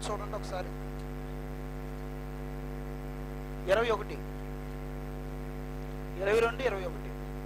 చూడండి ఒకసారి ఇరవై ఒకటి ఇరవై రెండు ఇరవై ఒకటి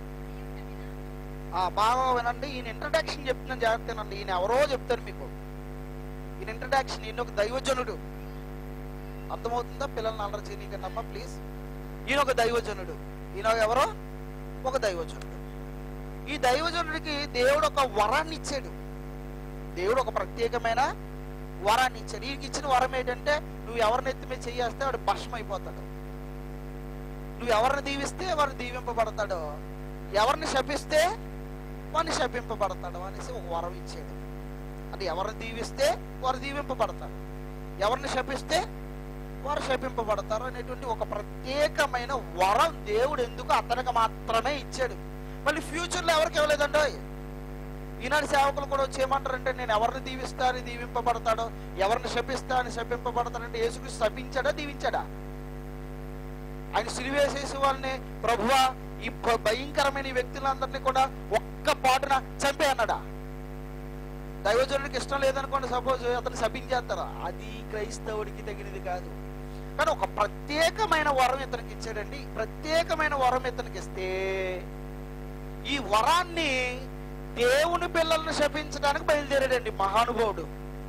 ఆ, బాగా వినండి ఈయన ఇంట్రడక్షన్ చెప్తున్నాను జాగ్రత్తనండి ఈయన ఎవరో చెప్తారు మీకు ఈయన ఇంట్రడక్షన్ ఈయన ఒక దైవజనుడు అర్థమవుతుందా పిల్లల్ని అల్లరి చేయనీకన్నమ్మా ప్లీజ్ ఈయన ఒక దైవజనుడు ఈయన ఎవరో ఒక దైవజనుడు ఈ దైవజనుడికి దేవుడు ఒక వరాన్ని ఇచ్చాడు దేవుడు ఒక ప్రత్యేకమైన వరాన్ని ఇచ్చాడు ఈయనకి ఇచ్చిన వరం ఏంటంటే నువ్వు ఎవరిని ఎత్తి మీద చెయ్యేస్తే వాడు భస్మం అయిపోతాడు నువ్వు ఎవరిని దీవిస్తే వాడు దీవింపబడతాడు ఎవరిని శపిస్తే వాడిని శపింపబడతాడు అనేసి ఒక వరం ఇచ్చాడు అంటే ఎవరిని దీవిస్తే వారు దీవింపబడతారు ఎవరిని శపిస్తే వారు శపింపబడతారు అనేటువంటి ఒక ప్రత్యేకమైన వరం దేవుడు ఎందుకు అతనికి మాత్రమే ఇచ్చాడు మళ్ళీ ఫ్యూచర్లో ఎవరికి ఇవ్వలేదండో ఈనాడు సేవకులు కూడా వచ్చి ఏమంటారంటే నేను ఎవరిని దీవిస్తా అని దీవింపబడతాడో ఎవరిని శపిస్తా అని శపింపబడతాడంటే యేసుక్రీస్తు శపించాడా దీవించాడా ఆయన సిలివేసేసి వాళ్ళని ప్రభువా ఈ భ- భయంకరమైన ఈ వ్యక్తులందరినీ కూడా ఒక్క పాటున చంపే అన్నాడా దైవజనుడికి ఇష్టం లేదనుకోండి సపోజ్ అతను శపించేస్తారా అది క్రైస్తవుడికి తగినది కాదు కానీ ఒక ప్రత్యేకమైన వరం ఇతనికి ఇచ్చాడండి ప్రత్యేకమైన వరం ఇతనికి ఇస్తే ఈ వరాన్ని దేవుని పిల్లల్ని శపించడానికి బయలుదేరాడండి మహానుభావుడు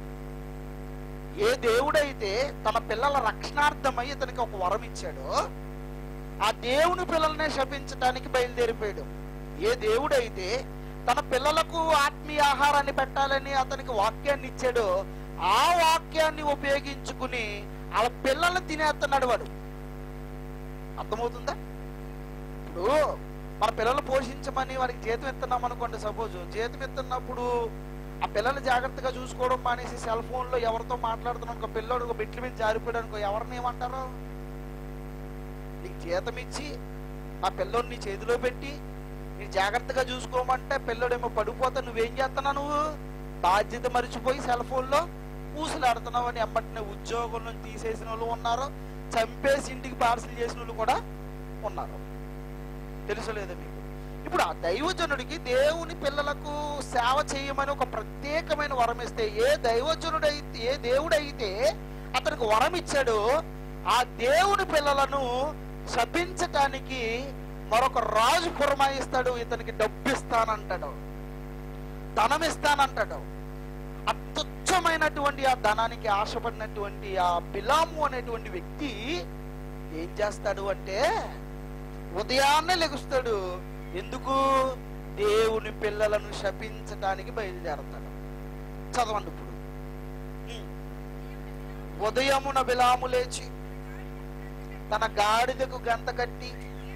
ఏ దేవుడైతే తన పిల్లల రక్షణార్థమై ఇతనికి ఒక వరం ఇచ్చాడో ఆ దేవుని పిల్లల్ని శపించడానికి బయలుదేరిపోయాడు ఏ దేవుడైతే తన పిల్లలకు ఆత్మీయ ఆహారాన్ని పెట్టాలని అతనికి వాక్యాన్ని ఇచ్చాడో ఆ వాక్యాన్ని ఉపయోగించుకుని వాళ్ళ పిల్లల్ని తినేస్తున్నాడు వాడు అర్థమవుతుందా ఇప్పుడు మన పిల్లలు పోషించమని వారికి జీతం ఇస్తున్నాం అనుకోండి సపోజ్ జీతం ఇస్తున్నప్పుడు ఆ పిల్లల్ని జాగ్రత్తగా చూసుకోవడం మానేసి సెల్ ఫోన్ లో ఎవరితో మాట్లాడుతున్నాం ఒక పిల్లోడు ఒక బిట్ల మీద జారిపోయాడు అనుకో ఎవరిని ఏమంటారు నీకు జీతం ఇచ్చి ఆ పిల్లోని నీ చేతిలో పెట్టి నీ జాగ్రత్తగా చూసుకోమంటే పిల్లోడేమో పడిపోతా నువ్వేం చేస్తున్నావు నువ్వు బాధ్యత మరిచిపోయి సెల్ ఫోన్ లో ఊసులాడుతున్నావు అని ఎమ్మటినే ఉద్యోగంలో తీసేసిన వాళ్ళు ఉన్నారు చంపేసి ఇంటికి పార్సల్ చేసిన వాళ్ళు కూడా ఉన్నారు తెలుసలేదు మీకు ఇప్పుడు ఆ దైవజనుడికి దేవుని పిల్లలకు సేవ చేయమని ఒక ప్రత్యేకమైన వరం ఇస్తే ఏ దైవజనుడైతే ఏ దేవుడైతే అతనికి వరం ఇచ్చాడో ఆ దేవుని పిల్లలను శపించటానికి మరొక రాజు పురమాయిస్తాడు ఇతనికి డబ్బు ఇస్తానంటాడు ధనం ఇస్తానంటాడు అత్యుచ్చమైనటువంటి ఆ ధనానికి ఆశపడినటువంటి ఆ బిలాము అనేటువంటి వ్యక్తి ఏం చేస్తాడు అంటే ఉదయాన్నే లెగుస్తాడు ఎందుకు దేవుని పిల్లలను శపించటానికి బయలుదేరతాడు చదవండి ఇప్పుడు ఉమ్. ఉదయమున బిలాము లేచి తన గాడిదకు గంత కట్టి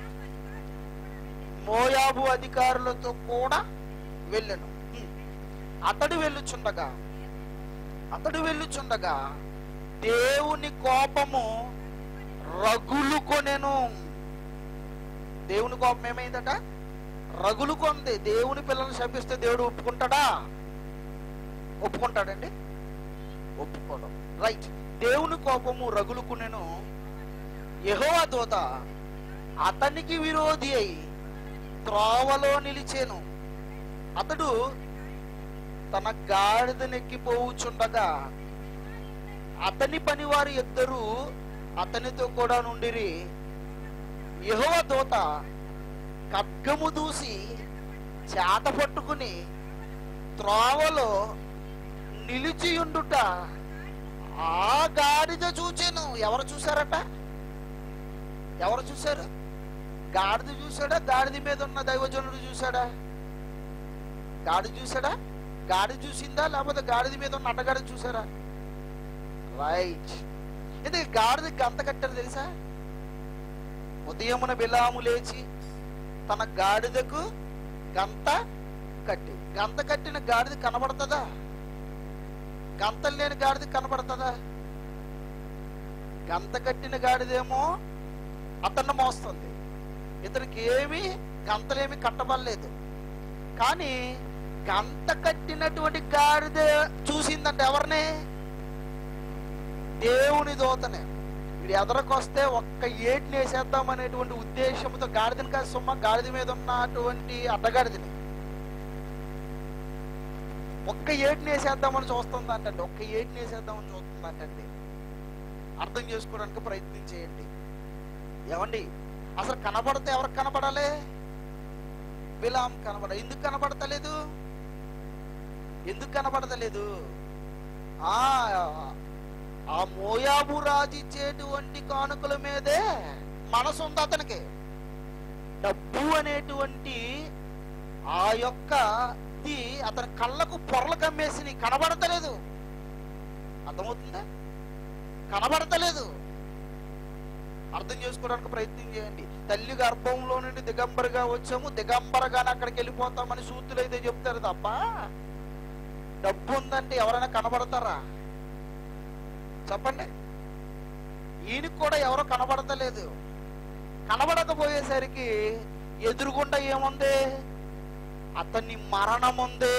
మోయాబు అధికారులతో కూడా వెళ్ళను ఉమ్. అతడు వెళ్ళుచుండగా అతడు వెళ్ళుచుండగా దేవుని కోపము రగులు కొనెను దేవుని కోపం ఏమైందట రగులు కొంది దేవుని పిల్లల్ని శపిస్తే దేవుడు ఒప్పుకుంటాడా ఒప్పుకుంటాడండి ఒప్పుకోవడం రైట్ దేవుని కోపము రగులుకునేను యెహోవా దూత అతనికి విరోధి అయి త్రోవలో నిలిచేను అతడు తన గాడిదనెక్కిపోవుచుండగా అతని పనివారు ఇద్దరు అతనితో కూడా నుండిరి యెహోవ దూత ఖడ్గము దూసి చేత పట్టుకుని త్రోవలో నిలిచియుండుట ఆ గాడిద చూచాను ఎవరు చూసారట ఎవరు చూశారు గాడిద చూసాడా గాడిద మీద ఉన్న దైవజనుడు చూసాడా గాడిద చూసాడా గాడిద చూసిందా లేకపోతే గాడిద మీద ఉన్న అడ్డగాడిద చూసారా రైట్ ఇది గాడిద గంత కట్టారు తెలుసా ఉదయమున బిలాము లేచి తన గాడిదకు గంత కట్టి గంత కట్టిన గాడిద కనబడుతుందా గంతలు లేని గాడిద కనబడుతుందా గంత కట్టిన గాడిదేమో అతన్ని మోస్తుంది ఇతనికి ఏమి గంతలేమి కట్టబడలేదు కానీ గంత కట్టినటువంటి గాడిద చూసిందంటే ఎవరిని దేవుని దోతనే వీడు ఎదరకొస్తే ఒక్క ఏటిని వేసేద్దాం అనేటువంటి ఉద్దేశంతో గాడిదని కాదు సుమ్మ గాడిద మీద ఉన్నటువంటి అడ్డగాడిదని ఒక్క ఏటిని వేసేద్దామని చూస్తుంది అంటండి ఒక్క ఏటిని వేసేద్దామని చూస్తుంది అంటండి అర్థం చేసుకోవడానికి ప్రయత్నం చేయండి ఏమండి అసలు కనబడితే ఎవరికి కనపడాలి బిలాం కనబడ ఎందుకు కనబడతలేదు ఎందుకు కనబడతలేదు ఆ ఆ మోయాబు రాజు ఇచ్చేటువంటి కానుకల మీదే మనసు ఉంది అతనికి డబ్బు అనేటువంటి ఆ యొక్క ఇది అతని కళ్ళకు పొరలు కమ్మేసి కనబడతలేదు అర్థమవుతుందా కనబడతలేదు అర్థం చేసుకోవడానికి ప్రయత్నం చేయండి తల్లి గర్భంలో నుండి దిగంబరగా వచ్చాము దిగంబరగానే అక్కడికి వెళ్ళిపోతామని సూతులు అయితే చెప్తారు తప్ప డబ్బు ఉందంటే ఎవరైనా కనబడతారా చెప్పండి ఈయనకి కూడా ఎవరో కనబడతలేదు కనబడకపోయేసరికి ఎదురుగుండా ఏముంది అతని మరణం ఉంది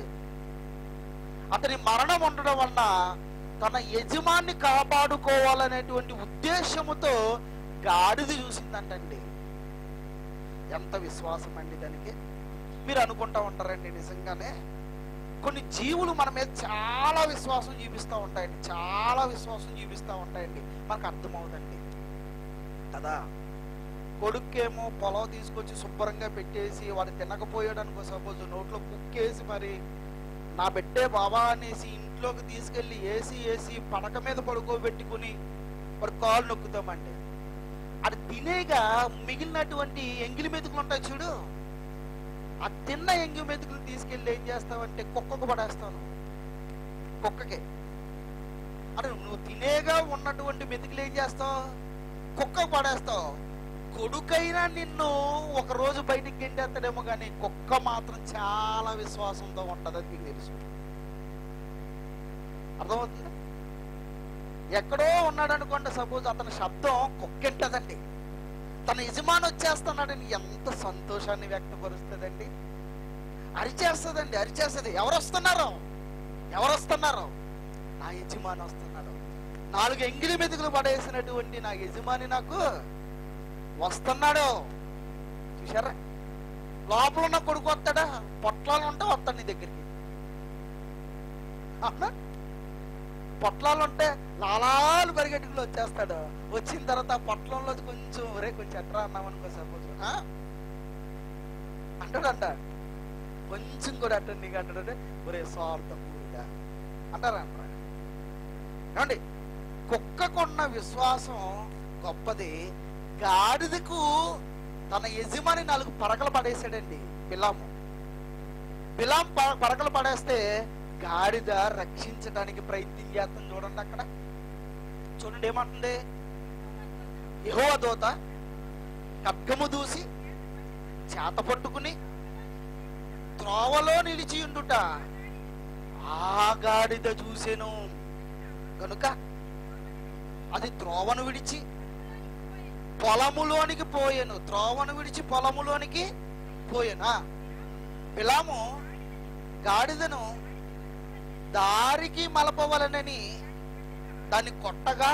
అతని మరణం ఉండడం వలన తన యజమాన్ని కాపాడుకోవాలనేటువంటి ఉద్దేశముతో గాడిది చూసిందంటండి ఎంత విశ్వాసం అండి దానికి మీరు అనుకుంటా ఉంటారండి నిజంగానే కొన్ని జీవులు మన మీద చాలా విశ్వాసం చూపిస్తూ ఉంటాయండి చాలా విశ్వాసం చూపిస్తూ ఉంటాయండి మనకు అర్థమవుదండి కదా కొడుకేమో పొలం తీసుకొచ్చి శుభ్రంగా పెట్టేసి వాడు తినకపోయాడు అనుకో సపోజ్ నోట్లో కుక్కేసి మరి నా బిడ్డే బాబా అనేసి ఇంట్లోకి తీసుకెళ్లి ఏసి ఏసి పడక మీద పడుకోబెట్టుకుని మరి కాలు నొక్కుతామండి అది తినేగా మిగిలినటువంటి ఎంగిలి మెతుకులు ఉంటాయి చూడు ఆ తిన్న ఎంగి మెతుకులు తీసుకెళ్ళి ఏం చేస్తావంటే కుక్కకు పడేస్తాను కుక్కకి అరే నువ్వు తినేగా ఉన్నటువంటి మెతుకులు ఏం చేస్తావు కుక్కకు పడేస్తావు కొడుకైనా నిన్ను ఒక రోజు బయటికి గెంటేస్తాడేమో కానీ కుక్క మాత్రం చాలా విశ్వాసంతో ఉంటదని నీకు తెలుసు అర్థమవుతుంది ఎక్కడో ఉన్నాడు అనుకోండి సపోజ్ అతని శబ్దం కుక్కింటదండి తన యజమాని వచ్చేస్తున్నాడని ఎంత సంతోషాన్ని వ్యక్తపరుస్తుందండి అరిచేస్తుందండి అరిచేస్తుంది ఎవరు వస్తున్నారు ఎవరు వస్తున్నారు నా యజమాని వస్తున్నాడు నాలుగు ఎంగిలి మెతుకులు పడేసినటువంటి నా యజమాని నాకు వస్తున్నాడు చూసారా లోపల ఉన్న కొడుకు వస్తాడా పొట్లాలు ఉంటే వస్తాడు నీ దగ్గరికి అవునా? పొట్లాలు ఉంటే లాలాలు పరిగెట్టుకుని వచ్చేస్తాడు వచ్చిన తర్వాత ఆ పొట్లంలో కొంచెం ఒరే కొంచెం ఎట్రా అన్నాం అనుకో సపోజ్ అంటాడంట కొంచెం కూడా అట్టండి నీకు అంటాడంటే ఒరే స్వార్థం పూరిగా అంటారా అంటారా ఏమండి కుక్కకున్న విశ్వాసం గొప్పది గాడిదకు తన యజమాని నాలుగు పడకలు పడేసాడండి బిలాము బిలాం ప- పడకలు పడేస్తే గాడిద రక్షించడానికి ప్రయత్నం చేస్తుంది చూడండి అక్కడ చూడండి ఏమంటుంది యహోవ దోత ఖడ్గము దూసి చేత పట్టుకుని త్రోవలో నిలిచి ఉండుట ఆ గాడిద చూసెను కనుక అది త్రోవను విడిచి పొలములోనికి పోయాను త్రోవను విడిచి పొలములోనికి పోయానా బిలాము గాడిదను దారికి మలపవలనని దాన్ని కొట్టగా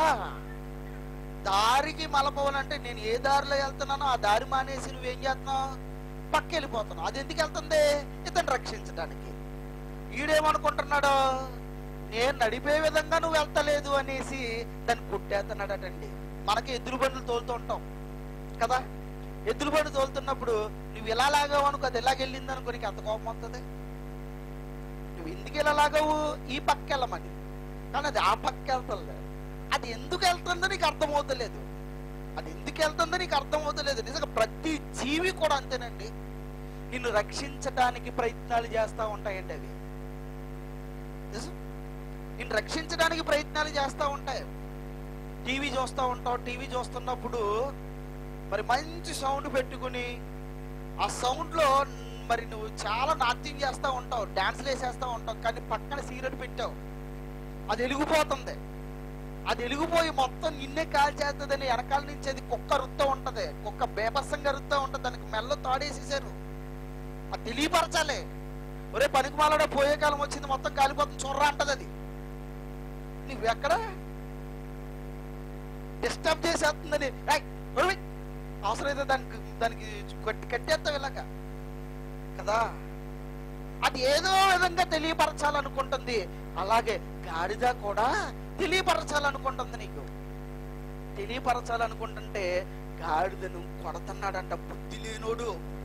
దారికి మలపవలంటే నేను ఏ దారిలో వెళ్తున్నానో ఆ దారి మానేసి నువ్వేం చేస్తున్నావు పక్క వెళ్ళిపోతున్నావు అది ఎందుకు వెళ్తుంది ఇతను రక్షించడానికి ఈడేమనుకుంటున్నాడు నేను నడిపే విధంగా నువ్వు వెళ్తలేదు అనేసి దాన్ని కుట్టేస్తున్నాడటండి మనకి ఎద్దుల బండ్లు తోలుతూ ఉంటాం కదా ఎద్దుల బండి తోలుతున్నప్పుడు నువ్వు ఇలా లాగావు అనుకో అది ఎలాగెళ్ళింది అనుకో నీకు ఎంత కోపం వస్తుంది నువ్వు ఎందుకు ఇలా లాగావు ఈ పక్క వెళ్ళమని కానీ అది ఆ పక్క వెళ్తుంది అది ఎందుకు వెళ్తుందో నీకు అర్థమవుతలేదు అది ఎందుకు వెళ్తుందో నీకు అర్థమవుతలేదు నిజంగా ప్రతి జీవి కూడా అంతేనండి నిన్ను రక్షించడానికి ప్రయత్నాలు చేస్తూ ఉంటాయండి అవి నిజం నిన్ను రక్షించడానికి ప్రయత్నాలు చేస్తూ ఉంటాయి టీవీ చూస్తూ ఉంటావు టీవీ చూస్తున్నప్పుడు మరి మంచి సౌండ్ పెట్టుకుని ఆ సౌండ్లో మరి నువ్వు చాలా నాట్యం చేస్తూ ఉంటావు డాన్స్లు వేసేస్తూ ఉంటావు కానీ పక్కన సిగరెట్ పెట్టావు అది వెలిగిపోతుంది అది వెలిగిపోయి మొత్తం నిన్నే కాల్చేస్తుందని వెనకాల నుంచి అది కుక్క రుత్తా ఉంటది కుక్క బేపస్సంగా రుత్తా ఉంటది దానికి మెల్ల తాడేసేసారు అది తెలియపరచాలి ఒరే పనికి మాలాడ పోయే కాలం వచ్చింది మొత్తం కాలిపోతుంది చూడరా అంటది అది నువ్వెక్కడ డిస్టర్బ్ చేసేస్తుందని "ఏయ్, ఒరేయ్, అవసరమైతే దానికి దానికి కట్టి కట్టేస్తావు ఇలాగా కదా అది ఏదో విధంగా తెలియపరచాలనుకుంటుంది అలాగే గాడిద కూడా తెలియపరచాలనుకుంటుంది నీకు తెలియపరచాలనుకుంటుంటే గాడిదను కొడుతున్నాడంట బుద్ధి లేనోడు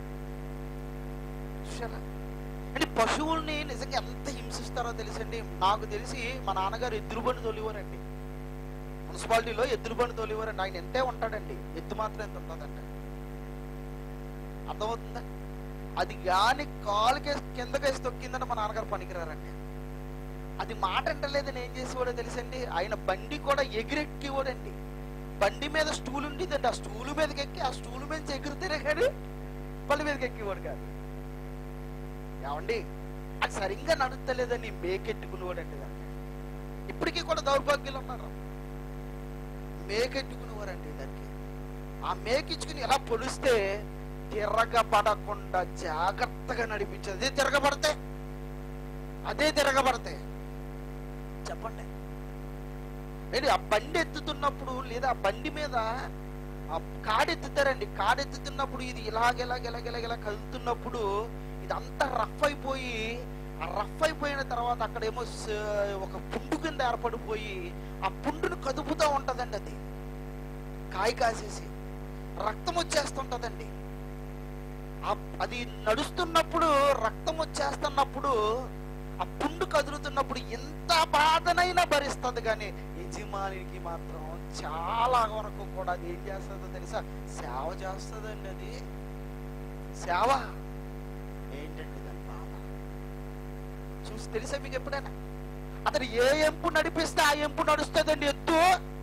చూశారా అంటే పశువుల్ని నిజంగా ఎంత హింసిస్తారో తెలుసండి నాకు తెలిసి మా నాన్నగారు ఎద్దురు బండి తోలివారండి మున్సిపాలిటీలో ఎద్దురు బండి తోలివారండి ఆయన ఎంతే ఉంటాడండి ఎద్దు మాత్రం ఎంత ఉంటుందంట అర్థమవుతుందా అది గాని కాలుకేసి కిందకేసి తొక్కిందంటే మా నాన్నగారు పనికిరారండి అది మాట అంటలేదని ఏం చేసేవాడో తెలుసండి ఆయన బండి కూడా ఎగిరెక్కివాడండి బండి మీద స్టూల్ ఉండేదండి ఆ స్టూల్ మీదకి ఎక్కి ఆ స్టూల్ మీద ఎగురు తిరగాడు బండి మీదకి ఎక్కేవాడు కాదు ఏమండి అది సరిగ్గా నడుస్తలేదని మేకెట్టుకునేవాడండి దాన్ని ఇప్పటికీ కూడా దౌర్భాగ్యులు ఉన్నారు మేకెట్టుకునేవారండి దానికి ఆ మేకిచ్చుకుని ఎలా పొడిస్తే తిరగబడకుండా జాగ్రత్తగా నడిపించేది అదే తిరగబడితే అదే తిరగబడితే చెప్పండి ఏంటి ఆ బండి ఎత్తుతున్నప్పుడు లేదా ఆ బండి మీద ఆ కాడెత్తుతారండి కాడెత్తుతున్నప్పుడు ఇది ఇలాగ ఇలాగ ఇలాగ ఇలాగ ఇలా కదులుతున్నప్పుడు ఇదంతా రఫ్ అయిపోయి ఆ రఫ్ అయిపోయిన తర్వాత అక్కడేమో స- ఒక పుండు కింద ఏర్పడిపోయి ఆ పుండును కదుపుతూ ఉంటదండి అది కాయ కాసేసి రక్తం వచ్చేస్తుంటదండి ఆ- అది నడుస్తున్నప్పుడు రక్తం వచ్చేస్తున్నప్పుడు ఆ పుండు కదులుతున్నప్పుడు ఎంత బాధనైనా భరిస్తుంది కానీ యజమానికి మాత్రం చాలా వరకు కూడా అది ఏం చేస్తుందో తెలుసా సేవ చేస్తుందండి అది సేవ ఏంటండి దాని బాధ చూసి తెలుసా మీకు ఎప్పుడైనా అతను ఏ ఎంపు నడిపిస్తే ఆ ఎంపు నడుస్తుందండి ఎత్తు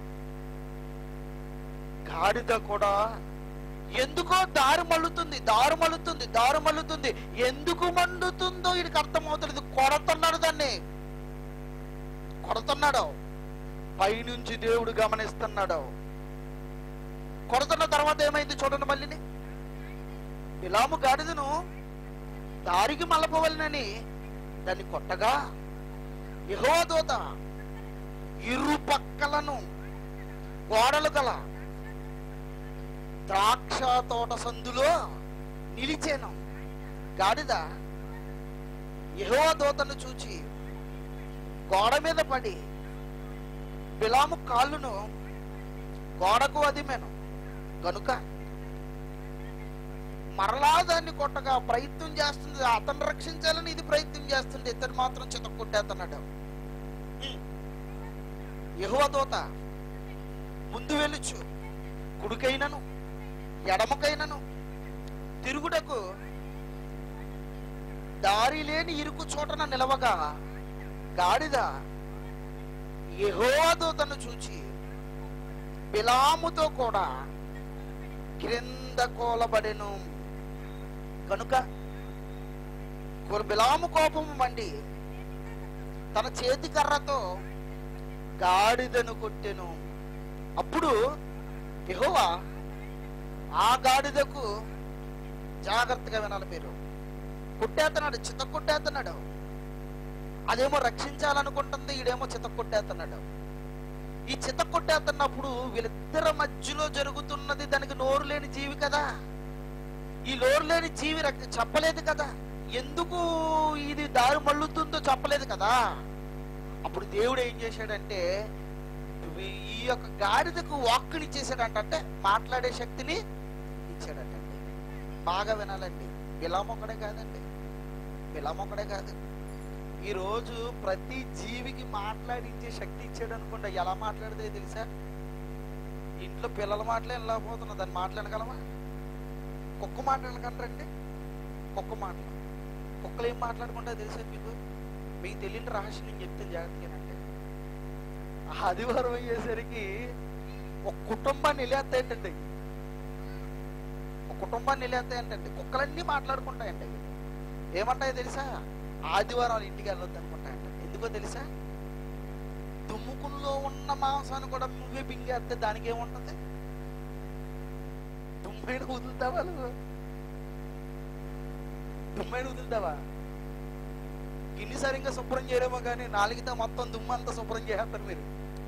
గాడిద కూడా ఎందుకో దారి మళ్ళుతుంది దారి మళ్ళుతుంది దారి మళ్ళుతుంది ఎందుకు మండుతుందో వీడికి అర్థమవుతుంది కొడుతున్నాడు దాన్ని కొడుతున్నాడు పైనుంచి దేవుడు గమనిస్తున్నాడు కొడుతున్న తర్వాత ఏమైంది చూడండి మళ్ళీని బిలాము గాడిదను దారికి మలపవలనని దాన్ని కొట్టగా యెహోవా ఇరు పక్కలను గోడలు గల ద్రాక్ష తోట సందులో నిలిచాను గాడిద యెహోవా దూతను చూచి గోడ మీద పడి బిలాము కాళ్ళును గోడకు అదిమాను గనుక మరలా దాన్ని కొట్టగా ప్రయత్నం చేస్తుంది అతను రక్షించాలని ఇది ప్రయత్నం చేస్తుంది ఇతను మాత్రం చిత కొట్టేస్తున్నాడు యెహోవా దూత ముందు వెళ్ళుచు కుడికైనను ఎడమకైనను తిరుగుటకు దారి లేని ఇరుకు చోటన నిలవగా గాడిద యెహోవా దూతను చూచి బిలాముతో కూడా క్రింద కోలబడెను కనుక కొర- బిలాము కోపము మండి తన చేతి కర్రతో గాడిదను కొట్టెను అప్పుడు యెహోవా ఆ గాడిదకు జాగ్రత్తగా వినాలి మీరు కొట్టేస్తున్నాడు చిత్త కొట్టేస్తున్నాడు అదేమో రక్షించాలనుకుంటుంది ఈడేమో చిత్త కొట్టేస్తున్నాడు ఈ చిత్త కొట్టేస్తున్నప్పుడు వీళ్ళిద్దరి మధ్యలో జరుగుతున్నది దానికి నోరు లేని జీవి కదా ఈ నోరు లేని జీవి రక్- చెప్పలేదు కదా ఎందుకు ఇది దారి మళ్ళుతుందో చెప్పలేదు కదా అప్పుడు దేవుడు ఏం చేశాడంటే వీ- ఈ యొక్క గాడిదకు వాక్కుని ఇచ్చేసాడంట అంటే మాట్లాడే శక్తిని ఇచ్చాడటండి బాగా వినాలండి బిలామొక్కడే కాదండి బిలామొక్కడే కాదు ఈ రోజు ప్రతి జీవికి మాట్లాడించే శక్తి ఇచ్చాడు అనుకోండి ఎలా మాట్లాడితే తెలుసా ఇంట్లో పిల్లల మాటలే వెళ్ళకపోతున్నా దాన్ని మాట్లాడగలమా కుక్క మాట్లాడగలరండి కుక్క మాటలు కుక్కలు ఏం మాట్లాడుకుంటా తెలుసా మీకు మీకు తెలియని రహస్యం నేను చెప్తాను జాగ్రత్తగానంటే ఆదివారం అయ్యేసరికి ఒక కుటుంబాన్ని నిలేస్తాయంటండి అవి. ఒక కుటుంబాన్ని నిలేస్తాయంటండి కుక్కలన్నీ మాట్లాడుకుంటాయండి అవి. ఏమంటాయో తెలుసా ఆదివారం వాళ్ళ ఇంటికి వెళ్ళొద్దు అనుకుంటాయంట ఎందుకో తెలుసా దుమ్ముకుల్లో ఉన్న మాంసాన్ని కూడా నువ్వే పింగేస్తే దానికి ఏముంటుంది దుమ్మైన వదులుతావా నువ్వు దుమ్మైన వదులుతావా గిన్నె సరిగ్గా శుభ్రం చేయడమో కానీ నాలుగితే మొత్తం దుమ్ము అంతా శుభ్రం చేస్తారు మీరు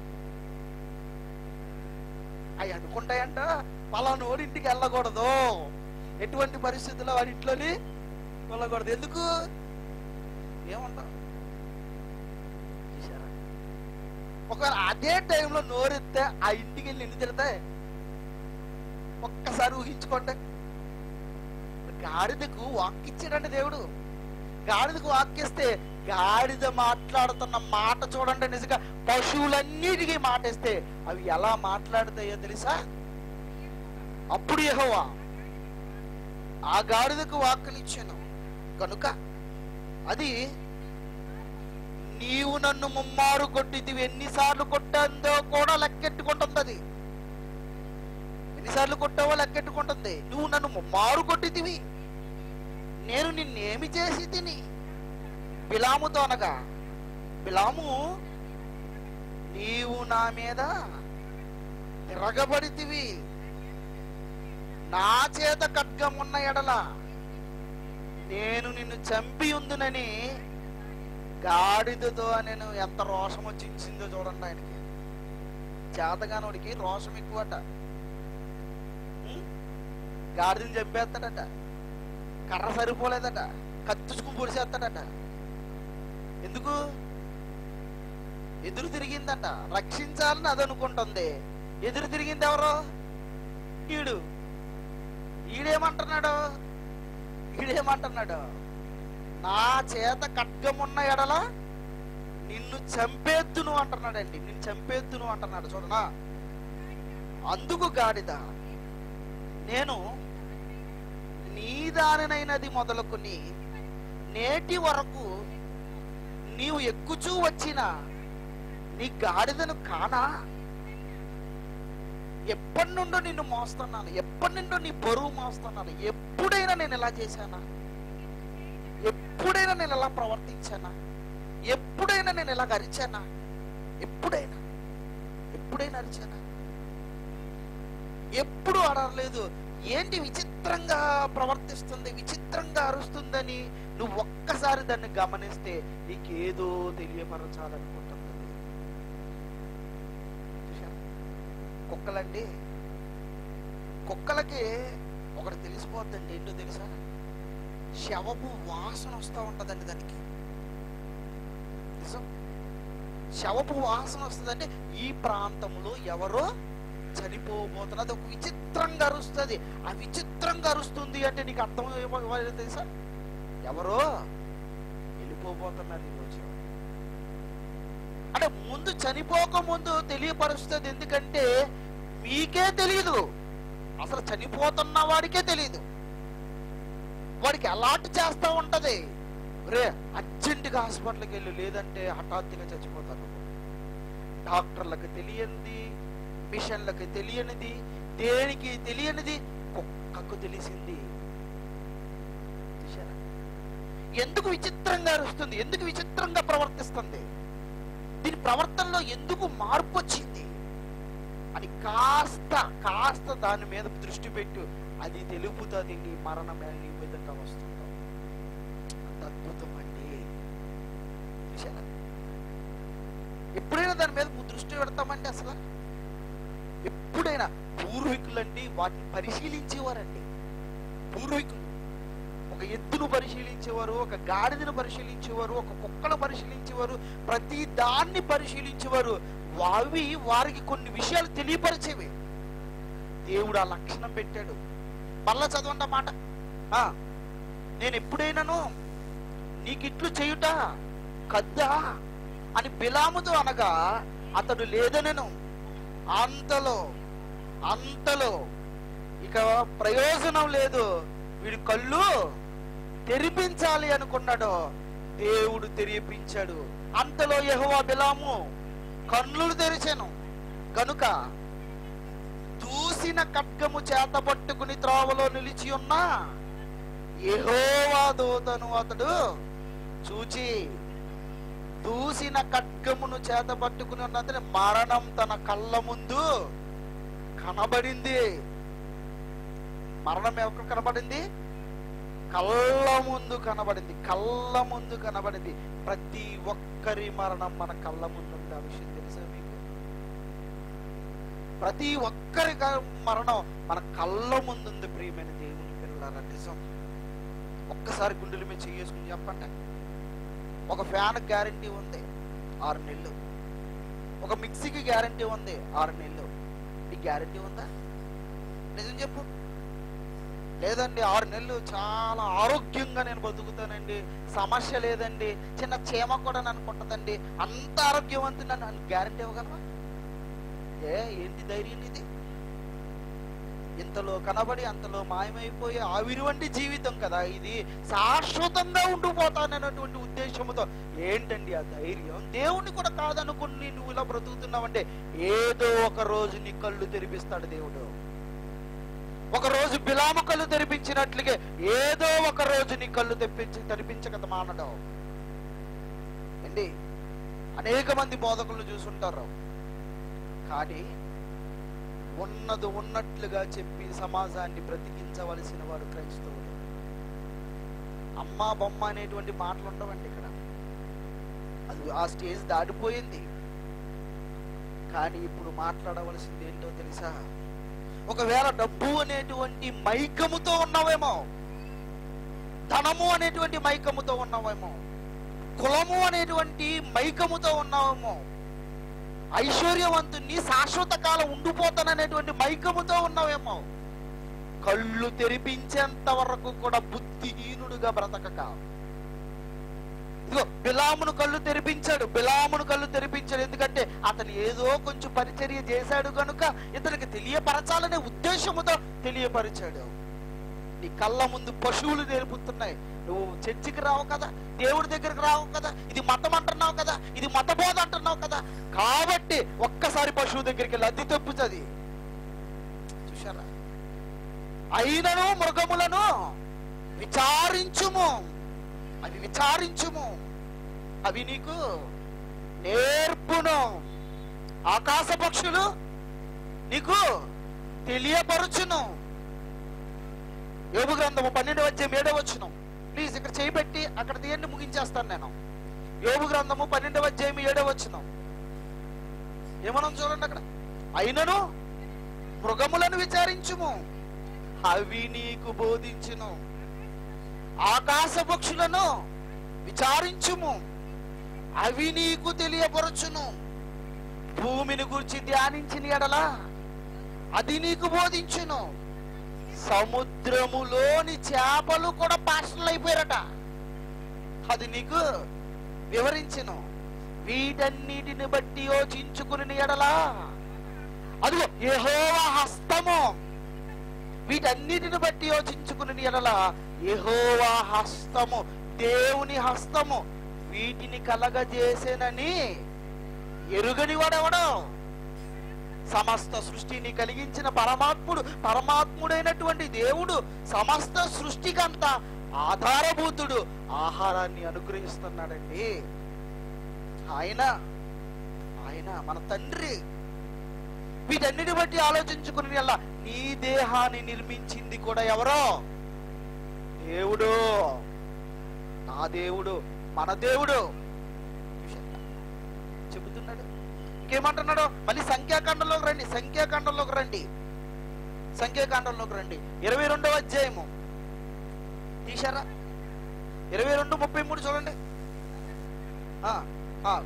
అవి అనుకుంటాయంట పలానోడి ఇంటికి వెళ్ళకూడదు ఎటువంటి పరిస్థితుల్లో వాడి ఇంట్లోని వెళ్ళకూడదు ఎందుకు ఏముండవు చూసారా ఒకవేళ అదే టైంలో నోరెత్తే ఆ ఇంటికి వెళ్ళి ఎన్ని తిడతాయి ఒక్కసారి ఊహించుకోండి గాడిదకు వాక్ ఇచ్చాడండి దేవుడు గాడిదకు వాక్కిస్తే గాడిద మాట్లాడుతున్న మాట చూడండి నిజంగా పశువులన్నిటికీ మాటేస్తే అవి ఎలా మాట్లాడతాయో తెలుసా అప్పుడు యెహోవా ఆ గాడిదకు వాక్కునిచ్చాను కనుక అది నీవు నన్ను ముమ్మారు కొట్టిదివి ఎన్నిసార్లు కొట్టాందో కూడా లెక్కెట్టుకుంటుంది అది ఎన్నిసార్లు కొట్టావో లెక్కెట్టుకుంటుంది నువ్వు నన్ను ముమ్మారు కొట్టిదివి నేను నిన్నేమి చేసి తిని బిలాముతో అనగా బిలాము నీవు నా మీద తిరగబడితివి నా చేత ఖడ్గమున్న ఎడల నేను నిన్ను చంపి ఉందునని గాడిదతో నేను ఎంత రోషం వచ్చిందో చూడండి ఆయనకి చేతగానోడికి రోషం ఎక్కువట ఉం? గాడిదని చంపేస్తాడట కర్ర సరిపోలేదట కత్తుచుకుని పొడిచేస్తాడట ఎందుకు ఎదురు తిరిగిందట రక్షించాలని అది అనుకుంటుంది ఎదురు తిరిగింది ఎవరు ఈడు ఈడేమంటున్నాడు ఈడేమంటున్నాడు నా చేత ఖడ్గమున్న ఎడల నిన్ను చంపేద్దును అంటున్నాడండి నిన్ను చంపేద్దును అంటున్నాడు చూడనా అందుకు గాడిద నేను నీ దానినైనది మొదలుకొని నేటి వరకు నీవు ఎక్కుచూ వచ్చిన నీ గాడిదను కానా ఎప్పటి నుండో నిన్ను మోస్తున్నాను ఎప్పటి నుండో నీ బరువు మోస్తున్నాను ఎప్పుడైనా నేను ఇలా చేశానా ఎప్పుడైనా నేను ఇలా ప్రవర్తించానా ఎప్పుడైనా నేను ఇలా అరిచానా ఎప్పుడైనా ఎప్పుడైనా అరిచానా ఎప్పుడు అడగలేదు ఏంటి విచిత్రంగా ప్రవర్తిస్తుంది విచిత్రంగా అరుస్తుందని నువ్వు ఒక్కసారి దాన్ని గమనిస్తే నీకేదో తెలియపరచాలనుకుంటుంది చూశారా? కుక్కలండి కుక్కలకి ఒకటి తెలిసిపోద్దండి ఏంటో తెలుసా శవపు వాసన వస్తూ ఉంటుందండి దానికి నిజం శవపు వాసన వస్తుందంటే ఈ ప్రాంతంలో ఎవరో చనిపోబోతున్నది అది ఒక విచిత్రంగా అరుస్తుంది ఆ విచిత్రంగా అరుస్తుంది అంటే నీకు అర్థం ఏమో ఏమో తెలుసా ఎవరో వెళ్ళిపోబోతున్నారు ఈరోజు అంటే ముందు చనిపోక ముందు తెలియపరుస్తుంది ఎందుకంటే మీకే తెలియదు అసలు చనిపోతున్న వాడికే తెలియదు వాడికి అలాంటి చేస్తూ ఉంటది రే అర్జెంటుగా హాస్పిటల్కి వెళ్ళు లేదంటే హఠాత్తుగా చచ్చిపోతాను డాక్టర్లకు తెలియంది మిషన్లకు తెలియనిది దేనికి తెలియనిది కుక్కకు తెలిసింది చూశారా? ఎందుకు విచిత్రంగా అరుస్తుంది ఎందుకు విచిత్రంగా ప్రవర్తిస్తుంది దీని ప్రవర్తనలో ఎందుకు మార్పు వచ్చింది అని కాస్త కాస్త దాని మీద దృష్టి పెట్టు అది తెలుపుతుంది నీ మరణమే నీ మీదట వస్తుందో అంత అద్భుతం అండి చూశారా? ఎప్పుడైనా దాని మీద దృష్టి పెడతామండి అసలు ఎప్పుడైనా పూర్వీకులండి వాటిని పరిశీలించేవారండి పూర్వీకులు ఒక ఎద్దును పరిశీలించేవారు ఒక గాడిదను పరిశీలించేవారు ఒక కుక్కను పరిశీలించేవారు ప్రతి దాన్ని పరిశీలించేవారు అవి వారికి కొన్ని విషయాలు తెలియపరిచేవి దేవుడు ఆ లక్షణం పెట్టాడు మళ్ళా చదవండి ఆ మాట ఆ, నేను ఎప్పుడైనాను నీకు ఇట్లు చేయుట కద్దా అని బిలాముతో అనగా అతడు లేదనెను అంతలో అంతలో ఇక ప్రయోజనం లేదు వీడి కళ్ళు తెరిపించాలి అనుకున్నాడు దేవుడు తెరిపించాడు అంతలో యెహోవా బిలాము కన్నులు తెరిచాను గనుక దూసిన ఖడ్గము చేత పట్టుకుని త్రోవలో నిలిచి ఉన్న యెహోవా దూతను అతడు చూచి దూసిన ఖడ్గమును చేత పట్టుకుని ఉన్నందున మరణం తన కళ్ళ ముందు కనబడింది మరణం ఎక్కడ కనబడింది కళ్ళ ముందు కనబడింది కళ్ళ ముందు కనబడింది ప్రతి ఒక్కరి మరణం మన కళ్ళ ముందు ఉంది ఆ విషయం తెలుసా మీకు ప్రతి ఒక్కరి క- మరణం మన కళ్ళ ముందు ఉంది ప్రియమైన దేవుని పిల్లల నిజం ఒక్కసారి గుండెల మీద చేసుకుని చెప్పండి ఒక ఫ్యాన్ గ్యారంటీ ఉంది ఆరు నెలలు ఒక మిక్సీకి గ్యారంటీ ఉంది ఆరు నెలలు ఈ గ్యారంటీ ఉందా నిజం చెప్పు లేదండి ఆరు నెలలు చాలా ఆరోగ్యంగా నేను బతుకుతానండి సమస్య లేదండి చిన్న చీమ కూడా నన్ను కొట్టదండి అంత ఆరోగ్యవంతుని నన్ను గ్యారంటీ ఇవ్వగలవా ఏ ఏంటి ధైర్యం ఇది ఇంతలో కనబడి అంతలో మాయమైపోయే ఆవిరి వంటి జీవితం కదా ఇది శాశ్వతంగా ఉండిపోతానన్నటువంటి ఉద్దేశంతో ఏంటండి ఆ ధైర్యం దేవుణ్ణి కూడా కాదనుకుని నువ్వు ఇలా బ్రతుకుతున్నావంటే ఏదో ఒక రోజు నీ కళ్ళు తెరిపిస్తాడు దేవుడు ఒక రోజు బిలాము కళ్ళు తెరిపించినట్లుగా ఏదో ఒక రోజు నీ కళ్ళు తెప్పించి తెరిపించక మానడం అండి అనేక మంది బోధకులు చూసుంటారు కానీ ఉన్నది ఉన్నట్లుగా చెప్పి సమాజాన్ని బ్రతికించవలసిన వాడు క్రైస్తవుడు అమ్మా బొమ్మ అనేటువంటి మాటలు ఉండవండి ఇక్కడ అది ఆ స్టేజ్ దాటిపోయింది కానీ ఇప్పుడు మాట్లాడవలసింది ఏంటో తెలుసా ఒకవేళ డబ్బు అనేటువంటి మైకముతో ఉన్నావేమో ధనము అనేటువంటి మైకముతో ఉన్నావేమో కులము అనేటువంటి మైకముతో ఉన్నావేమో ఐశ్వర్యవంతుణ్ణి శాశ్వత కాలం ఉండిపోతాననేటువంటి మైకముతో ఉన్నావేమో కళ్ళు తెరిపించేంత వరకు కూడా బుద్ధిహీనుడుగా బ్రతకక ఇదిగో బిలామును కళ్ళు తెరిపించాడు బిలామును కళ్ళు తెరిపించాడు ఎందుకంటే అతను ఏదో కొంచెం పరిచర్య చేశాడు కనుక ఇతనికి తెలియపరచాలనే ఉద్దేశముతో తెలియపరిచాడు నీ కళ్ళ ముందు పశువులు నేర్పుతున్నాయి నువ్వు చర్చికి రావు కదా దేవుడి దగ్గరికి రావు కదా ఇది మతం అంటున్నావు కదా ఇది మత బోధ అంటున్నావు కదా కాబట్టి ఒక్కసారి పశువు దగ్గరికి వెళ్ళి అద్దె తెప్పుతుంది చూశారా అయినను మృగములను విచారించుము అవి విచారించుము అవి నీకు నేర్పును ఆకాశ పక్షులు నీకు తెలియపరుచును యోగు గ్రంథము పన్నెండు వచ్చే ఏడో వచ్చును ప్లీజ్ ఇక్కడ చేయబెట్టి అక్కడ తీయండి ముగించేస్తాను నేను యోగు గ్రంథము పన్నెండవ అధ్యాయం ఏడో వచ్చును ఏమనం చూడండి అక్కడ అయినను మృగములను విచారించుము అవి నీకు బోధించును ఆకాశ పక్షులను విచారించుము అవి నీకు తెలియపరచును భూమిని గురించి ధ్యానించిన ఎడలా అది నీకు బోధించును సముద్రములోని చేపలు కూడా పాషణలు అయిపోయారట అది నీకు వివరించును వీటన్నిటిని బట్టి యోచించుకుని ఎడలా అదిగో యెహోవా హస్తము వీటన్నిటిని బట్టి యోచించుకుని ఎడల యెహోవా హస్తము దేవుని హస్తము వీటిని కలగజేసేనని ఎరుగని వాడెవడో సమస్త సృష్టిని కలిగించిన పరమాత్ముడు పరమాత్ముడైనటువంటి దేవుడు సమస్త సృష్టికంతా ఆధారభూతుడు ఆహారాన్ని అనుగ్రహిస్తున్నాడండి ఆయన ఆయన మన తండ్రి వీటన్నిటి బట్టి ఆలోచించుకుని అలా నీ దేహాన్ని నిర్మించింది కూడా ఎవరో దేవుడు నా దేవుడు మన దేవుడు చెబుతున్నాడు ఇంకేమంటున్నాడు మళ్ళీ సంఖ్యాకాండంలోకి రండి సంఖ్యాకాండంలోకి రండి సంఖ్యాకాండంలోకి రండి ఇరవై రెండవ అధ్యాయము తీశారా ఇరవై రెండు ముప్పై మూడు చూడండి ఆ, ఆ.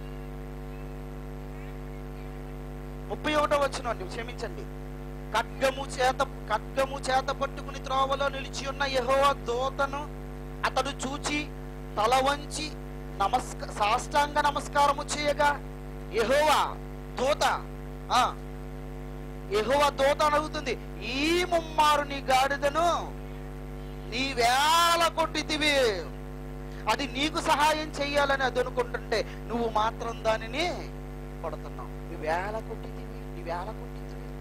ముప్పై ఒకటో వచ్చిన క్షమించండి ఖడ్గము చేత ఖడ్గము చేత పట్టుకుని త్రోవలో నిలిచి ఉన్న యెహోవా దూతను అతడు చూచి తల వంచి నమస్క సాష్టాంగ నమస్కారము చేయగా యెహోవా దూత ఆ యెహోవా దూత అని అడుగుతుంది ఈ ముమ్మారు నీ గాడిదను నీ వేల కొట్టితివి అది నీకు సహాయం చెయ్యాలని అది అనుకుంటుంటే నువ్వు మాత్రం దానిని కొడుతున్నావు నీ వేల కొట్టితివి నీ వేల కొట్టితివి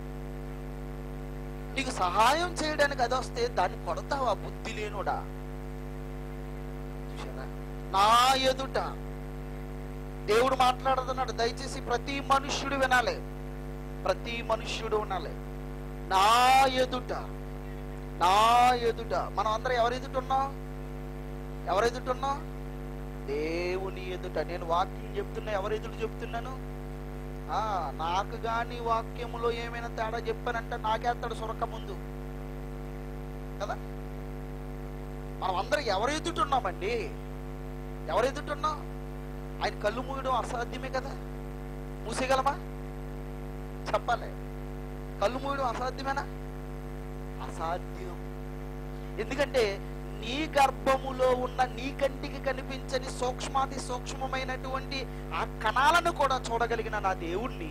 నీకు సహాయం చేయడానికి అది వస్తే దాన్ని కొడతావా బుద్ధి లేనుడా చూశారా నా ఎదుట దేవుడు మాట్లాడుతున్నాడు దయచేసి ప్రతి మనుష్యుడు వినాలి ప్రతి మనుష్యుడు వినాలి నా ఎదుట నా ఎదుట మనం అందరం ఎవరి ఎదుట ఉన్నాం ఎవరి ఎదుట ఉన్నాం దేవుని ఎదుట నేను వాక్యం చెప్తున్నా ఎవరి ఎదుట చెప్తున్నాను ఆ నాకు గాని వాక్యములో ఏమైనా తేడా చెప్పానంటే నాకేస్తాడు సొరక ముందు కదా మనం అందరం ఎవరి ఎదుట ఉన్నామండి ఎవరు ఎదుటున్నావు ఆయన కళ్ళు మూయడం అసాధ్యమే కదా మూసేయగలమా చెప్పాలి కళ్ళు మూయడం అసాధ్యమేనా అసాధ్యం ఎందుకంటే నీ గర్భములో ఉన్న నీ కంటికి కనిపించని సూక్ష్మాతి సూక్ష్మమైనటువంటి ఆ కణాలను కూడా చూడగలిగిన నా దేవుణ్ణి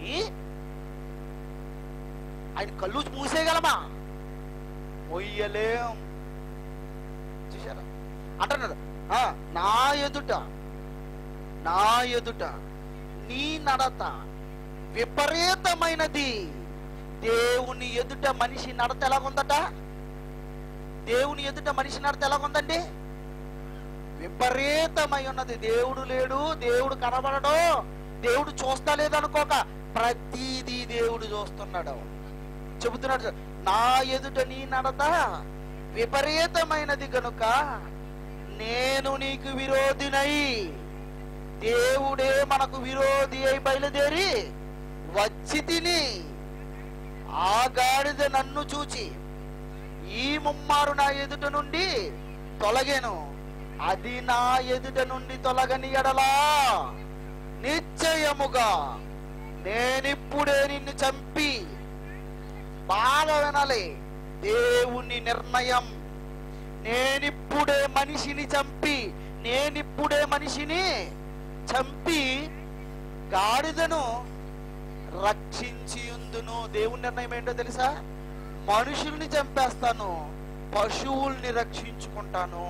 ఆయన కళ్ళు మూసేయగలమా మొయ్యలేం చూసారా అంటున్నాడు "ఆ, నా ఎదుట నా ఎదుట నీ నడత విపరీతమైనది దేవుని ఎదుట మనిషి నడత ఎలాగుందట దేవుని ఎదుట మనిషి నడత ఎలాగుందండి విపరీతమై ఉన్నది దేవుడు లేడు దేవుడు కనబడడు దేవుడు చూస్తా లేదనుకోక ప్రతిదీ దేవుడు చూస్తున్నాడు చెబుతున్నాడు నా ఎదుట నీ నడత విపరీతమైనది కనుక నేను నీకు విరోధినై దేవుడే మనకు విరోధి అయి బయలుదేరి వచ్చి తిని ఆ గాడిద నన్ను చూచి ఈ ముమ్మారు నా ఎదుట నుండి తొలగెను అది నా ఎదుట నుండి తొలగని ఎడలా నిశ్చయముగా నేనిప్పుడే నిన్ను చంపి బాగా వినాలి దేవుని నిర్ణయం నేనిప్పుడే మనిషిని చంపి నేనిప్పుడే మనిషిని చంపి గాడిదను రక్షించి ఉందును దేవుని నిర్ణయం ఏంటో తెలుసా మనుషుల్ని చంపేస్తాను పశువుల్ని రక్షించుకుంటాను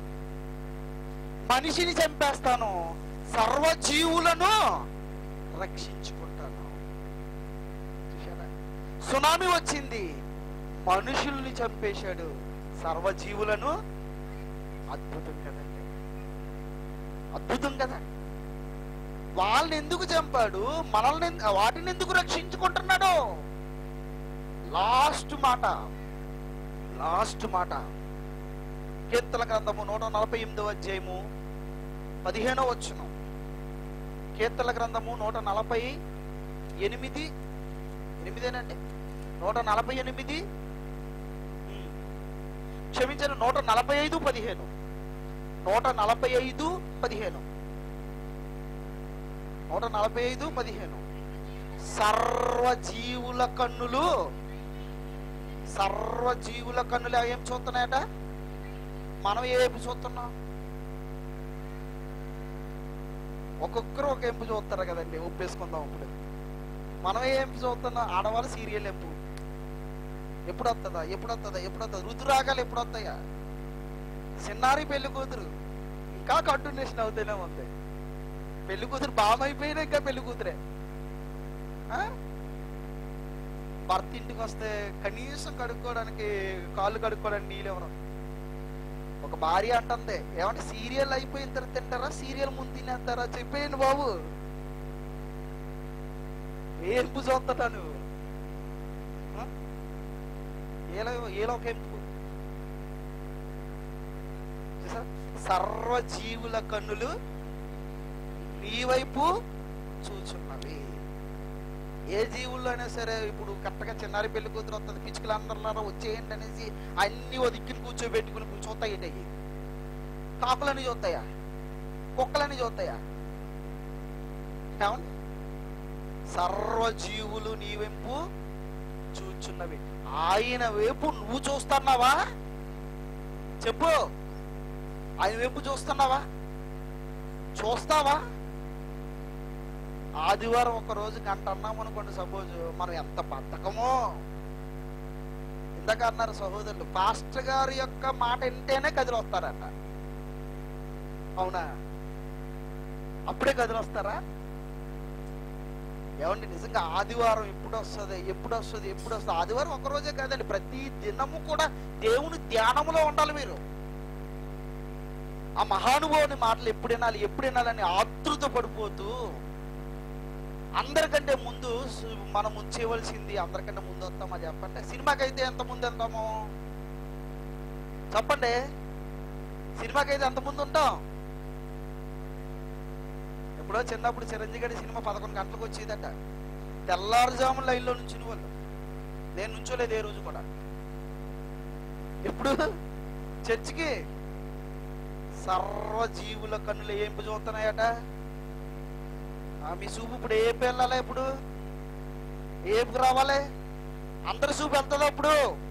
మనిషిని చంపేస్తాను సర్వజీవులను రక్షించుకుంటాను చూశారా? సునామీ వచ్చింది మనుషుల్ని చంపేశాడు సర్వజీవులను అద్భుతం కదండి అద్భుతం కదా వాళ్ళని ఎందుకు చంపాడు మనల్ని ఎందు- వాటిని ఎందుకు రక్షించుకుంటున్నాడు లాస్ట్ మాట లాస్ట్ మాట కీర్తన గ్రంథము నూట నలభై ఎనిమిదో అధ్యాయము పదిహేనో వచ్చును కీర్తన గ్రంథము నూట నలభై ఎనిమిది ఎనిమిదేనండి నూట నలభై ఎనిమిది ఉమ్. క్షమించండి నూట నలభై ఐదు పదిహేను నూట నలభై ఐదు పదిహేను నూట నలభై ఐదు పదిహేను సర్వజీవుల కన్నులు సర్వజీవుల కన్నులు ఏం చూస్తున్నాయట మనం ఏ వైపు చూస్తున్నాం ఒక్కొక్కరు ఒక ఎంపు చూస్తారు కదండి ఒప్పేసుకుందాం ఇప్పుడు మనం ఏ ఎంపు చూస్తున్నాం ఆడవాళ్ళు సీరియల్ ఎంపు ఎప్పుడు వస్తుందా ఎప్పుడు వస్తుందా ఎప్పుడు వస్తుందా రుతురాగాలు ఎప్పుడు వస్తాయా చిన్నారి పెళ్లి కూతురు ఇంకా కంటిన్యూషన్ అవుతూనే ఉంది పెళ్లి కూతురు బామ అయిపోయినా ఇంకా పెళ్లి కూతురే ఆ? భర్త ఇంటికి వస్తే కనీసం కడుక్కోవడానికి కాళ్ళు కడుక్కోవడానికి నీళ్ళు ఎవరు ఒక భార్య అంటుంది ఏమంటే సీరియల్ అయిపోయిన తర్వాత తింటారా సీరియల్ ముందు తినేస్తారా చెప్పేయండి బాబు ఏంపు చూస్తాడా నువ్వు ఆ? ఏలో ఏలో ఒక ఎంపు చూసా? సర్వజీవుల కన్నులు నీ వైపు చూచున్నవి ఏ జీవుల్లో అయినా సరే ఇప్పుడు కరెక్ట్గా చిన్నారి పెళ్లి కూతురు వస్తుంది పిచ్చుకలు అందరిలారా వచ్చేయండి అనేసి అన్ని ఓ దిక్కుని కూర్చోబెట్టుకుని చూస్తాయి అయ్యి కాకులని చూస్తాయా కుక్కలని చూస్తాయా ఏమండి సర్వజీవులు నీ వైపు చూచున్నవి ఆయన వైపు నువ్వు చూస్తున్నావా చెప్పు ఆయన వైపు చూస్తున్నావా చూస్తావా ఆదివారం ఒక రోజు గంట అన్నాం అనుకోండి సపోజ్ మనం ఎంత బద్ధకమో ఇందాక అన్నారు సహోదరులు పాస్టర్ గారి యొక్క మాట వింటేనే కదిలి వస్తారంట అవునా అప్పుడే కదిలి వస్తారా ఏమండి నిజంగా ఆదివారం ఎప్పుడు వస్తుంది ఎప్పుడు వస్తుంది ఎప్పుడు వస్తుంది ఆదివారం ఒక రోజే కాదండి ప్రతి దినము కూడా దేవుని ధ్యానములో ఉండాలి మీరు ఆ మహానుభావుని మాటలు ఎప్పుడు వినాలి ఎప్పుడు వినాలని ఆతృత పడిపోతూ అందరికంటే ముందు సు- మనం చేయవలసింది అందరికంటే ముందు వస్తామా చెప్పండి సినిమాకి అయితే ఎంత ముందు వెళ్తాము చెప్పండి సినిమాకి అయితే ఎంత ముందు ఉంటాం ఎప్పుడో చిన్నప్పుడు చిరంజీవి గారి సినిమా పదకొండు గంటలకు వచ్చేదట తెల్లారుజామున లైన్లో నుంచి వాళ్ళు నేను నుంచోలేదు ఏ రోజు కూడా ఎప్పుడు చర్చికి సర్వజీవుల కన్నులు ఏం చూస్తున్నాయట ఆ, మీ చూపు ఇప్పుడు ఏ వెళ్ళాలి ఇప్పుడు ఏపుకు రావాలి అందరి చూపు వెళ్తుందా ఇప్పుడు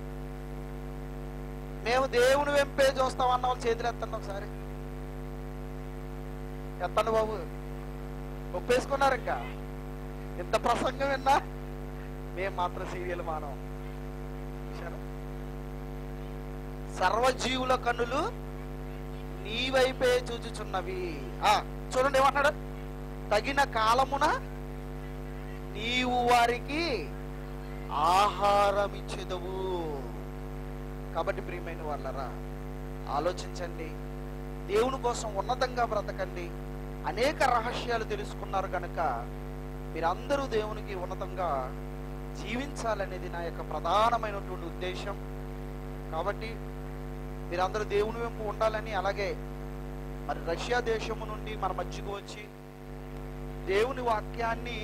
మేము దేవుని వెంపే చూస్తామన్న వాళ్ళు చేతులు ఎత్తండి ఒకసారి ఎత్తండి బాబు ఒప్పేసుకున్నారు ఇంకా ఇంత ప్రసంగం విన్నా మేము మాత్రం సీరియల్ మానవం చూశారా? సర్వజీవుల కన్నులు నీ వైపే చూచుచున్నవి ఆ చూడండి ఏమన్నాడు తగిన కాలమున నీవు వారికి ఆహారం ఇచ్చేదవు కాబట్టి ప్రియమైన వాళ్ళరా ఆలోచించండి దేవుని కోసం ఉన్నతంగా బ్రతకండి అనేక రహస్యాలు తెలుసుకున్నారు కనుక మీరందరూ దేవునికి ఉన్నతంగా జీవించాలనేది నా యొక్క ప్రధానమైనటువంటి ఉద్దేశం కాబట్టి మీరందరూ దేవుని వైపు ఉండాలని అలాగే మరి రష్యా దేశము నుండి మన మధ్యకు వచ్చి దేవుని వాక్యాన్ని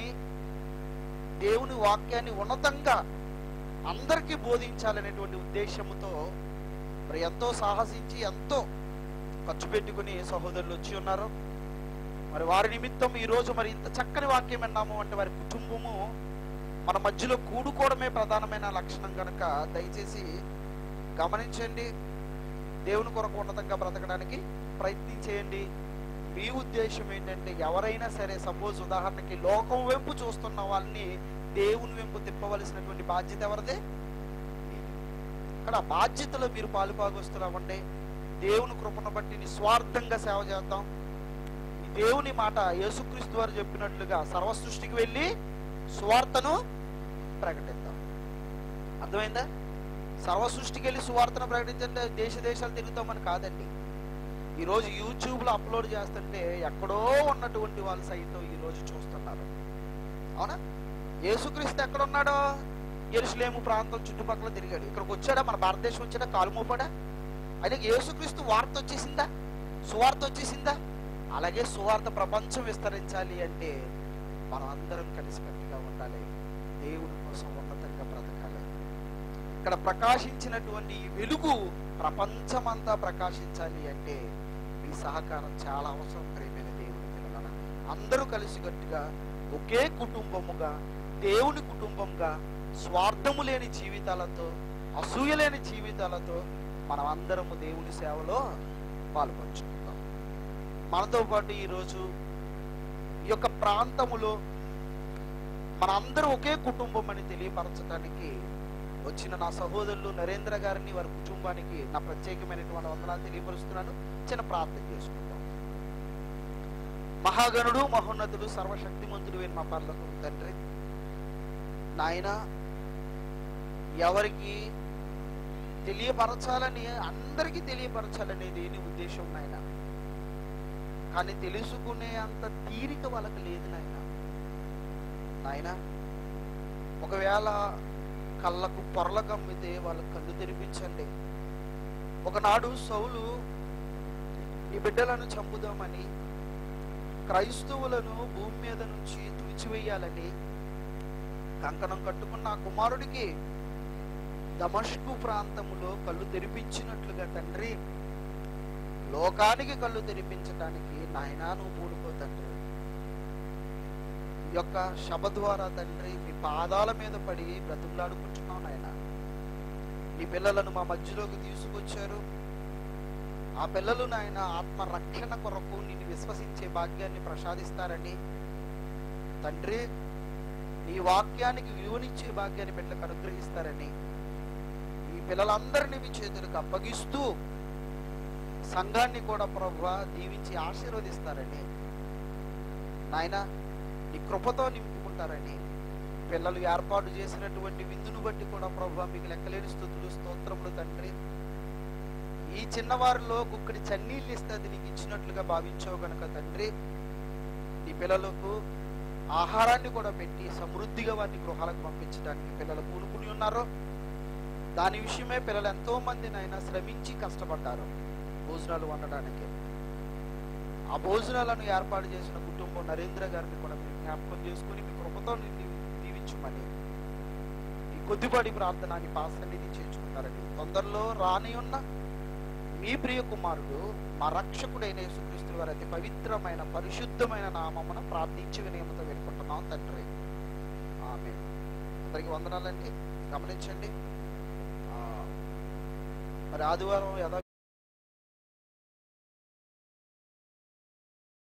దేవుని వాక్యాన్ని ఉన్నతంగా అందరికీ బోధించాలనేటువంటి ఉద్దేశముతో మరి ఎంతో సాహసించి ఎంతో ఖర్చు పెట్టుకుని సహోదరులు వచ్చి ఉన్నారు మరి వారి నిమిత్తం ఈ రోజు మరి ఇంత చక్కని వాక్యం విన్నాము అంటే వారి కుటుంబము మన మధ్యలో కూడుకోవడమే ప్రధానమైన లక్షణం కనుక దయచేసి గమనించండి దేవుని కొరకు ఉన్నతంగా బ్రతకడానికి ప్రయత్నించేయండి మీ ఉద్దేశం ఏంటంటే ఎవరైనా సరే సపోజ్ ఉదాహరణకి లోకం వైపు చూస్తున్న వాళ్ళని దేవుని వైపు తిప్పవలసినటువంటి బాధ్యత ఎవరిదే ఇక్కడ ఆ బాధ్యతలో మీరు పాలుపాగొస్తున్నామండి దేవుని కృపను బట్టి నిస్వార్థంగా సేవ చేద్దాం ఈ దేవుని మాట యేసుక్రీస్తు వారు చెప్పినట్లుగా సర్వ సృష్టికి వెళ్ళి సువార్తను ప్రకటిద్దాం అర్థమైందా సర్వ సృష్టికి వెళ్ళి సువార్తను ప్రకటించంటే దేశ దేశాలు తిరుగుతామని కాదండి ఈరోజు యూట్యూబ్లో అప్లోడ్ చేస్తుంటే ఎక్కడో ఉన్నటువంటి వాళ్ళు సైతం ఈరోజు చూస్తున్నారు అవునా యేసుక్రీస్తు ఎక్కడ ఉన్నాడో ఎరుసలేము ప్రాంతం చుట్టుపక్కల తిరిగాడు ఇక్కడికి వచ్చాడా మన భారతదేశం వచ్చాడా కాలు మోపాడా ఆయనకి యేసుక్రీస్తు వార్త వచ్చేసిందా సువార్త వచ్చేసిందా అలాగే సువార్త ప్రపంచం విస్తరించాలి అంటే మనం అందరం కలిసికట్టుగా ఉండాలి దేవుని కోసం ఉన్నతంగా బ్రతకాలి ఇక్కడ ప్రకాశించినటువంటి ఈ వెలుగు ప్రపంచమంతా ప్రకాశించాలి అంటే మీ సహకారం చాలా అవసరం ప్రేమైన దేవుని పిల్లల అందరూ కలిసికట్టుగా ఒకే కుటుంబముగా దేవుని కుటుంబంగా స్వార్థము లేని జీవితాలతో అసూయ లేని జీవితాలతో మనం అందరము దేవుని సేవలో పాల్పంచుకుందాం మనతో పాటు ఈరోజు ఈ యొక్క ప్రాంతములో మనందరూ ఒకే కుటుంబం అని తెలియపరచడానికి వచ్చిన నా సహోదరులు నరేంద్ర గారిని వారి కుటుంబానికి నా ప్రత్యేకమైనటువంటి వందనాలు తెలియపరుస్తున్నాను చిన్న ప్రార్థన చేసుకుందాం మహాగణుడు మహోన్నతుడు సర్వశక్తిమంతుడు అయిన మా పర్లకు తండ్రి నాయన ఎవరికి తెలియపరచాలని అందరికీ తెలియపరచాలనేది నీ ఉద్దేశం నాయన కానీ తెలుసుకునే అంత తీరిక వాళ్ళకి లేదు నాయన నాయన ఒకవేళ కళ్ళకు పొరల కమ్మితే వాళ్ళ కళ్ళు తెరిపించండి ఒకనాడు సౌలు ఈ బిడ్డలను చంపుదామని క్రైస్తవులను భూమి మీద నుంచి తుడిచివేయాలని కంకణం కట్టుకున్న ఆ కుమారుడికి దమష్కు ప్రాంతములో కళ్ళు తెరిపించినట్లుగా తండ్రి లోకానికి కళ్ళు తెరిపించడానికి నాయనా నువ్వు పూనుకో తండ్రి ఈ యొక్క శబ ద్వారా తండ్రి మీ పాదాల మీద పడి బ్రతుకులాడుకుంటున్నాం నాయన ఈ పిల్లలను మా మధ్యలోకి తీసుకొచ్చారు ఆ పిల్లలు నాయన ఆత్మ రక్షణ కొరకు నిన్ను విశ్వసించే భాగ్యాన్ని ప్రసాదిస్తారని తండ్రి నీ వాక్యానికి విలువనిచ్చే భాగ్యాన్ని బిడ్డలకు అనుగ్రహిస్తారని ఈ పిల్లలందరినీ మీ చేతులకు అప్పగిస్తూ సంఘాన్ని కూడా ప్రభు దీవించి ఆశీర్వదిస్తారని నాయన నీ కృపతో నింపుకుంటారని పిల్లలు ఏర్పాటు చేసినటువంటి విందును బట్టి కూడా ప్రభు మీకు లెక్కలేని స్థుతులు స్తోత్రములు తండ్రి ఈ చిన్నవారిలో కుక్కడి చన్నీళ్ళు ఇస్తే అది నీకు ఇచ్చినట్లుగా భావించావు గనక తండ్రి నీ పిల్లలకు ఆహారాన్ని కూడా పెట్టి సమృద్ధిగా వారిని గృహాలకు పంపించడానికి పిల్లలు పూనుకుని ఉన్నారు దాని విషయమే పిల్లలు ఎంతో మంది నాయన శ్రమించి కష్టపడ్డారు భోజనాలు వండడానికి ఆ భోజనాలను ఏర్పాటు చేసిన కుటుంబం నరేంద్ర గారిని కూడా మీరు జ్ఞాపకం చేసుకుని మీ కృపతో నిన్ను దీవించమని ఈ కొద్దిపాటి ప్రార్థన నీ పాసన్నిధి చేర్చుకుంటారని తొందరలో రాని ఉన్న మీ ప్రియ కుమారుడు మా రక్షకుడైన యేసుక్రీస్తు వారి అతి పవిత్రమైన పరిశుద్ధమైన నామమున ప్రార్థించి వినయమతో వేడుకుంటున్నాం తండ్రి ఆమె అందరికి వందనాలండి గమనించండి ఆ, మరి ఆదివారం యథా